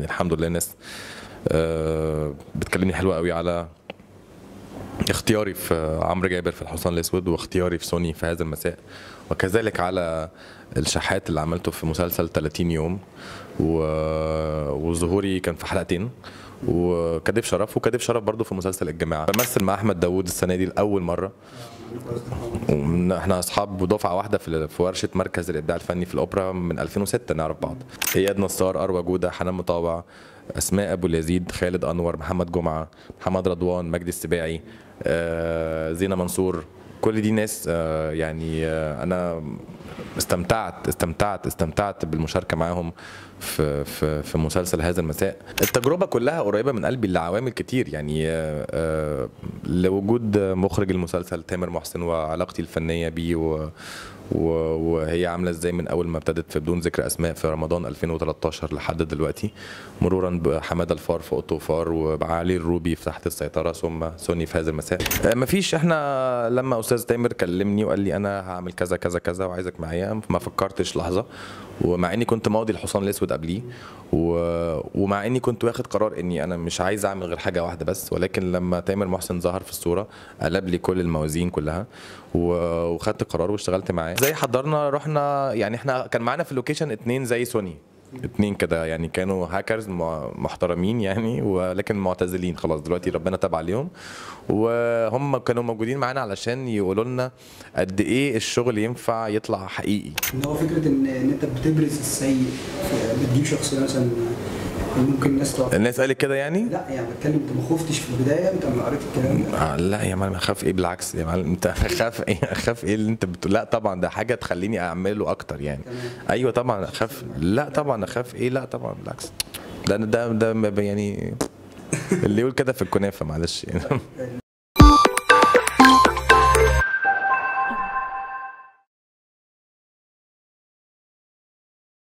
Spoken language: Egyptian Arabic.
الحمد لله ناس آه، بتكلمني حلوه قوي على اختياري في عمرو جابر في الحصان الاسود واختياري في سوني في هذا المساء وكذلك على الشحات اللي عملته في مسلسل 30 يوم و... وظهوري كان في حلقتين وكادب شرف وكادب شرف برضه في مسلسل الجماعه بمثل مع احمد داوود السنه دي لاول مره ومن- احنا اصحاب ودفعه واحده في في ورشه مركز الابداع الفني في الاوبرا من 2006 نعرف بعض اياد نصار اروى جوده حنان مطاوع اسماء ابو اليزيد خالد انور محمد جمعه محمد رضوان مجدي السباعي آه، زينه منصور كل دي ناس آه، يعني آه، انا استمتعت استمتعت استمتعت بالمشاركه معاهم في في في مسلسل هذا المساء التجربه كلها قريبه من قلبي لعوامل كتير يعني آه، آه، لوجود مخرج المسلسل تامر محسن وعلاقتي الفنيه بيه و و- وهي عامله ازاي من اول ما ابتدت في بدون ذكر اسماء في رمضان 2013 لحد دلوقتي مرورا بحماده الفار في اوتو فار وعلي الروبي في تحت السيطره ثم سوني في هذا المساء آه، مفيش احنا لما استاذ تامر كلمني وقال لي انا هعمل كذا كذا كذا وعايزك معايا ما فكرتش لحظه ومع اني كنت ماضي الحصان الاسود قبليه و... ومع اني كنت واخد قرار اني انا مش عايز اعمل غير حاجه واحده بس ولكن لما تامر محسن ظهر في الصوره قلب لي كل الموازين كلها و... وخدت قرار واشتغلت معاه زي حضرنا رحنا يعني احنا كان معانا في اللوكيشن اتنين زي سوني اتنين كده يعني كانوا هاكرز مع- محترمين يعني ولكن معتزلين خلاص دلوقتي ربنا تاب عليهم وهم كانوا موجودين معانا علشان يقولوا لنا قد ايه الشغل ينفع يطلع حقيقي ان هو فكره ان ان انت بتبرز السيء في- بتجيب شخصيه مثلا ممكن الناس تقع الناس قالت كده يعني لا يعني بتكلم انت ما خفتش في البدايه انت لما قريت الكلام ده آه لا يا معلم اخاف ايه بالعكس يا معلم انت اخاف ايه اخاف ايه اللي انت بتقول لا طبعا ده حاجه تخليني اعمله اكتر يعني تمام. ايوه طبعا اخاف لا طبعا اخاف ايه لا طبعا بالعكس ده ده ده, ده يعني اللي يقول كده في الكنافه معلش يعني